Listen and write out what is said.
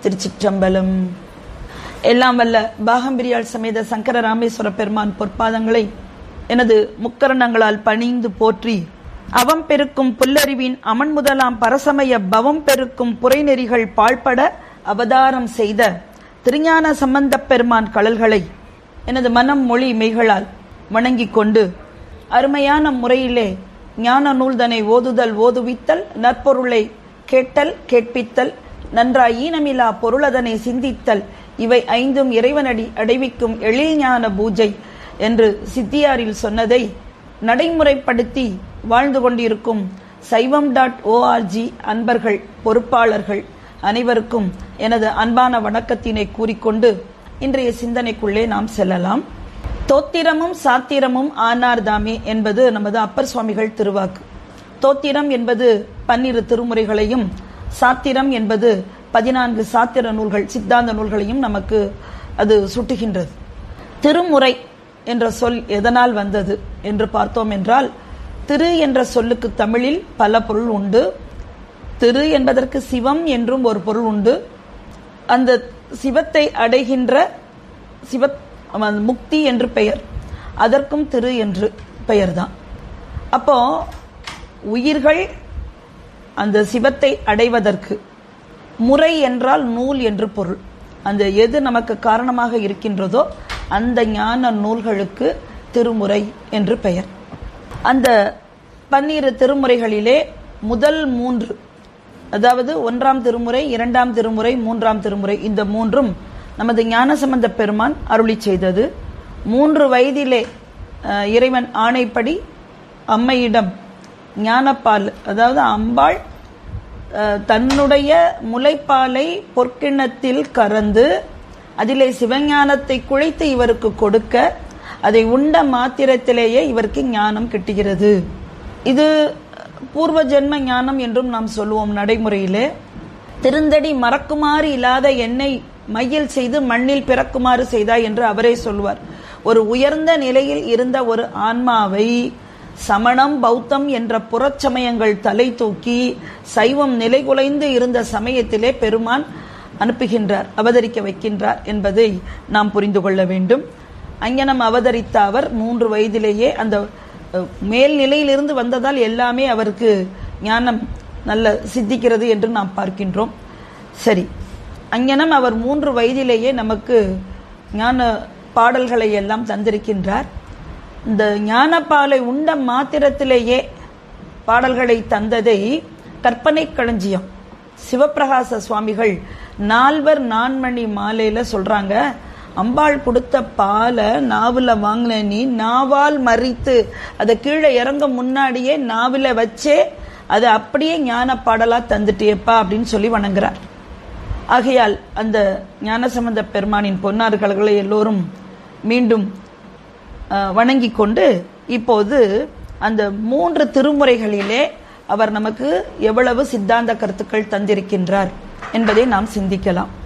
திருச்சிற்றம்பலம் எல்லாம் வல்ல பாகம்பிரியாள் சமேத சங்கர ராமேஸ்வர பெருமான் பொற்பாதங்களை எனது முக்கரணங்களால் பணிந்து போற்றி அவம் பெருக்கும் புல்லறிவின் அமன் முதலாம் பரசமய பவம் பெருக்கும் புரைநெறிகள் பாழ்பட அவதாரம் செய்த திருஞான சம்பந்தப் பெருமான் கழல்களை எனது மனம் மொழி மெய்களால் வணங்கிக் கொண்டு அருமையான முறையிலே ஞான நூல்தனை ஓதுதல் ஓதுவித்தல் நற்பொருளை கேட்டல் கேட்பித்தல் நன்றாய் ஈனமிலா பொருளதனை சிந்தித்தல் இவை ஐந்தும் இறைவனடி அடைவிக்கும் எழில் ஞான பூஜை என்று சித்தியாரில் சொன்னதை நடைமுறைப்படுத்தி வாழ்ந்து கொண்டிருக்கும் சைவம் டாட் ஓஆர்ஜி அன்பர்கள் பொறுப்பாளர்கள் அனைவருக்கும் எனது அன்பான வணக்கத்தினை கூறிக்கொண்டு இன்றைய சிந்தனைக்குள்ளே நாம் செல்லலாம் தோத்திரமும் சாத்திரமும் ஆனார் தாமே என்பது நமது அப்பர் சுவாமிகள் திருவாக்கு தோத்திரம் என்பது பன்னிரு திருமுறைகளையும் சாத்திரம் என்பது பதினான்கு சாத்திர நூல்கள் சித்தாந்த நூல்களையும் நமக்கு அது சுட்டுகின்றது திருமுறை என்ற சொல் எதனால் வந்தது என்று பார்த்தோம் என்றால் திரு என்ற சொல்லுக்கு தமிழில் பல பொருள் உண்டு திரு என்பதற்கு சிவம் என்றும் ஒரு பொருள் உண்டு அந்த சிவத்தை அடைகின்ற சிவ முக்தி என்று பெயர் அதற்கும் திரு என்று பெயர்தான் அப்போ உயிர்கள் அந்த சிவத்தை அடைவதற்கு முறை என்றால் நூல் என்று பொருள் அந்த எது நமக்கு காரணமாக இருக்கின்றதோ அந்த ஞான நூல்களுக்கு திருமுறை என்று பெயர் அந்த பன்னிரு திருமுறைகளிலே முதல் மூன்று அதாவது ஒன்றாம் திருமுறை இரண்டாம் திருமுறை மூன்றாம் திருமுறை இந்த மூன்றும் நமது ஞானசம்பந்த பெருமான் அருளி செய்தது மூன்று வயதிலே இறைவன் ஆணைப்படி அம்மையிடம் ஞானப்பால் அதாவது அம்பாள் தன்னுடைய முளைப்பாலை பொற்கிண்ணத்தில் கறந்து அதிலே சிவஞானத்தை குழைத்து இவருக்கு கொடுக்க அதை உண்ட மாத்திரத்திலேயே இவருக்கு ஞானம் கிட்டுகிறது இது பூர்வ ஜென்ம ஞானம் என்றும் நாம் சொல்லுவோம் நடைமுறையிலே திருந்தடி மறக்குமாறு இல்லாத என்னை மையில் செய்து மண்ணில் பிறக்குமாறு செய்தாய் என்று அவரே சொல்வார் ஒரு உயர்ந்த நிலையில் இருந்த ஒரு ஆன்மாவை சமணம் பௌத்தம் என்ற புறச்சமயங்கள் தலை தூக்கி சைவம் நிலைகுலைந்து இருந்த சமயத்திலே பெருமான் அனுப்புகின்றார் அவதரிக்க வைக்கின்றார் என்பதை நாம் புரிந்து கொள்ள வேண்டும் அங்கனம் அவதரித்த அவர் மூன்று வயதிலேயே அந்த மேல் நிலையிலிருந்து வந்ததால் எல்லாமே அவருக்கு ஞானம் நல்ல சித்திக்கிறது என்று நாம் பார்க்கின்றோம் சரி அங்கனம் அவர் மூன்று வயதிலேயே நமக்கு ஞான பாடல்களை எல்லாம் தந்திருக்கின்றார் இந்த ஞானப்பாலை உண்ட மாத்திரத்திலேயே பாடல்களை தந்ததை கற்பனை களஞ்சியம் சிவபிரகாச சுவாமிகள் நால்வர் நான்மணி மாலையில சொல்றாங்க அம்பாள் கொடுத்த பாலை நாவில் வாங்கின நீ நாவால் மறித்து அதை கீழே இறங்க முன்னாடியே நாவில வச்சே அதை அப்படியே ஞான பாடலா தந்துட்டியப்பா அப்படின்னு சொல்லி வணங்குறார் ஆகையால் அந்த ஞானசம்பந்த பெருமானின் பொன்னார்கள்களை எல்லோரும் மீண்டும் வணங்கி கொண்டு இப்போது அந்த மூன்று திருமுறைகளிலே அவர் நமக்கு எவ்வளவு சித்தாந்த கருத்துக்கள் தந்திருக்கின்றார் என்பதை நாம் சிந்திக்கலாம்